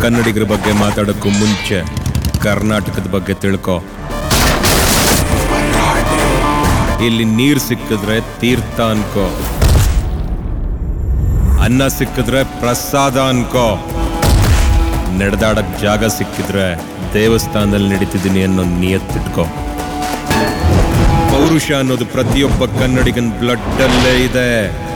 ಕನ್ನಡಿಗರ ಬಗ್ಗೆ ಮಾತಾಡೋಕ್ಕೂ ಮುಂಚೆ ಕರ್ನಾಟಕದ ಬಗ್ಗೆ ತಿಳ್ಕೊ ಇಲ್ಲಿ ನೀರು ಸಿಕ್ಕಿದ್ರೆ ತೀರ್ಥ ಅನ್ಕೋ ಅನ್ನ ಸಿಕ್ಕಿದ್ರೆ ಪ್ರಸಾದ ಅನ್ಕೋ ನಡೆದಾಡಕ್ ಜಾಗ ಸಿಕ್ಕಿದ್ರೆ ದೇವಸ್ಥಾನದಲ್ಲಿ ನಡೀತಿದ್ದೀನಿ ಅನ್ನೋ ನಿಯತ್ತಿಟ್ಕೋ ಪೌರುಷ ಅನ್ನೋದು ಪ್ರತಿಯೊಬ್ಬ ಕನ್ನಡಿಗನ್ ಬ್ಲಡ್ ಅಲ್ಲೇ ಇದೆ